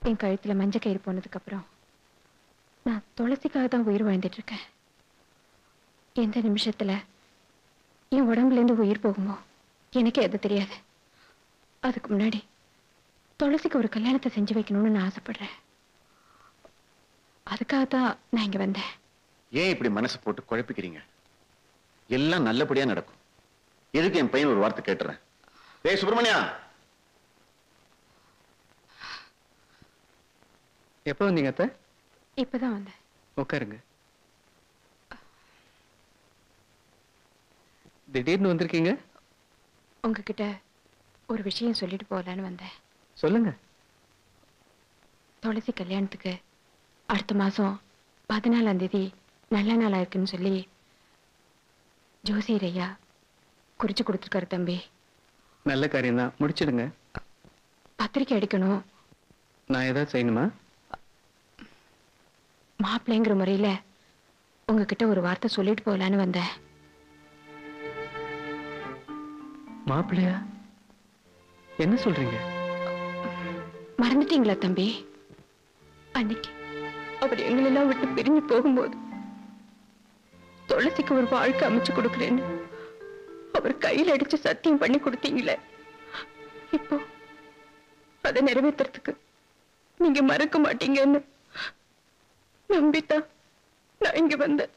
என் கழுத்துல மஞ்ச கயிறு போனதுக்கு அப்புறம் நான் துளசிக்காக தான் உயிர் வாழ்ந்துட்டு இருக்கேன் எந்த நிமிஷத்துல என் உடம்புல இருந்து உயிர் போகுமோ எனக்கே அது தெரியாது அதுக்கு முன்னாடி துளசிக்கு ஒரு கல்யாணத்தை செஞ்சு வைக்கணும்னு நான் ஆசைப்படுறேன் அதுக்காக தான் நான் இங்க வந்தேன் ஏன் இப்படி மனசு போட்டு குழப்பிக்கிறீங்க எல்லாம் நல்லபடியா நடக்கும் எதுக்கு என் பையன் ஒரு வார்த்தை கேட்டுறேன் டேய் சுப்பிரமணியா எப்போ வந்தீங்க அத்தை இப்பதான் வந்தேன் உட்காருங்க திடீர்னு வந்திருக்கீங்க உங்ககிட்ட ஒரு விஷயம் சொல்லிட்டு போகலான்னு வந்தேன் சொல்லுங்க துளசி கல்யாணத்துக்கு அடுத்த மாசம் பதினாலாம் தேதி நல்ல நாளா இருக்குன்னு சொல்லி ஜோசியர் ஐயா குறிச்சு கொடுத்துருக்காரு தம்பி நல்ல காரியம்தான் முடிச்சிடுங்க பத்திரிக்கை அடிக்கணும் நான் ஏதாவது செய்யணுமா மாப்பிள்ளைங்கிற முறையில உங்ககிட்ட ஒரு வார்த்தை சொல்லிட்டு போகலான்னு வந்தேன் மாப்பிள்ளையா என்ன சொல்றீங்க மறந்துட்டீங்களா தம்பி அன்னைக்கு அவர் எங்களெல்லாம் விட்டு பிரிஞ்சு போகும்போது துளசிக்கு ஒரு வாழ்க்கை அமைச்சு கொடுக்கலன்னு அவர் கையில் அடிச்சு சத்தியம் பண்ணி கொடுத்தீங்களே இப்போ அதை நிறைவேத்துறதுக்கு நீங்க மறக்க மாட்டீங்கன்னு நம்பித்தான் நான் இங்க வந்தேன்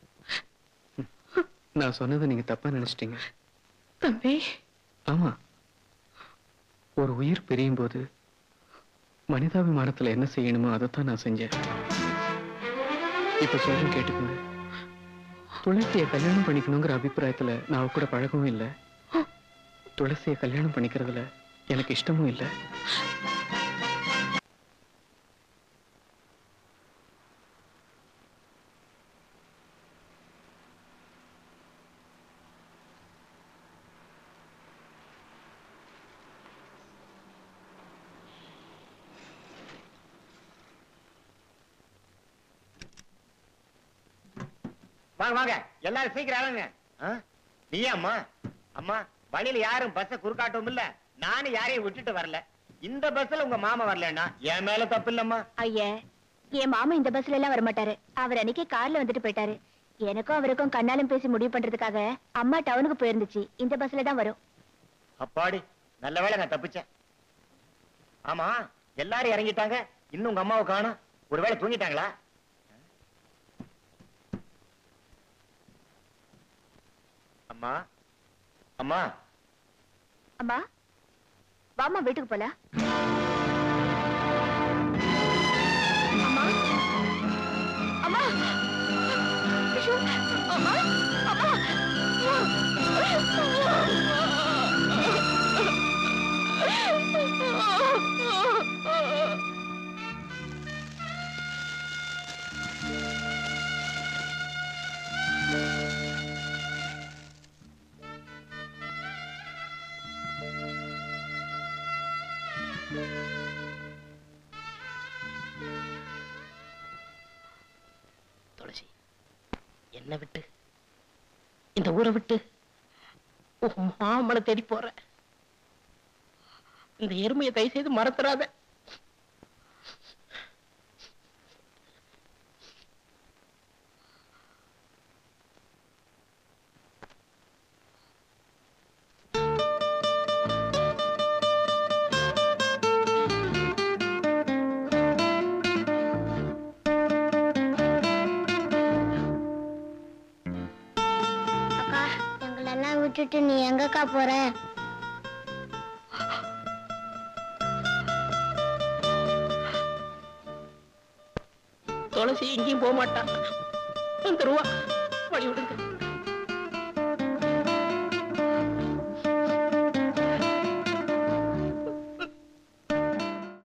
நான் சொன்னதை நீங்க தப்பா நினைச்சிட்டீங்க தம்பி ஆமா ஒரு உயிர் பிரியும் போது மனிதாபிமானத்துல என்ன செய்யணுமோ அதைத்தான் நான் செஞ்சேன் இப்ப சொல்றேன் கேட்டுக்கோங்க துளசியை கல்யாணம் பண்ணிக்கணுங்கிற அபிப்பிராயத்துல நான் அவ கூட பழகவும் இல்லை துளசியை கல்யாணம் பண்ணிக்கிறதுல எனக்கு இஷ்டமும் இல்லை வாங்க வாங்க எல்லாரும் சீக்கிரம் இறங்குங்க ஆ? நீயா அம்மா அம்மா வழியில யாரும் பஸ்ஸ குறுக்காட்டவும் இல்ல நானும் யாரையும் விட்டுட்டு வரல இந்த பஸ்ல உங்க மாமா வரலன்னா என் மேல தப்பு இல்லம்மா ஐயா என் மாமா இந்த பஸ்ல எல்லாம் வரமாட்டாரு அவர் அன்னைக்கு கார்ல வந்துட்டு போயிட்டாரு எனக்கும் அவருக்கும் கண்ணாலும் பேசி முடிவு பண்றதுக்காக அம்மா டவுனுக்கு போயிருந்துச்சு இந்த பஸ்ல தான் வரும் அப்பாடி நல்ல வேளை நான் தப்பிச்சேன் ஆமா எல்லாரும் இறங்கிட்டாங்க இன்னும் உங்க அம்மாவை காணும் ஒருவேளை தூங்கிட்டாங்களா அம்மா அம்மா அம்மா வாமா வீட்டுக்கு போலாம் அம்மா அம்மா ஐயோ, அம்மா அம்மா துளசி என்ன விட்டு இந்த ஊரை விட்டு உன் மாமனை தேடி போற இந்த எருமையை தயவு செய்து மறந்துடாத அக்கா எங்களெல்லாம் விட்டுட்டு நீ எங்கக்கா போற துளசி எங்கேயும் போக மாட்டான் வந்துருவா வழி விடுங்க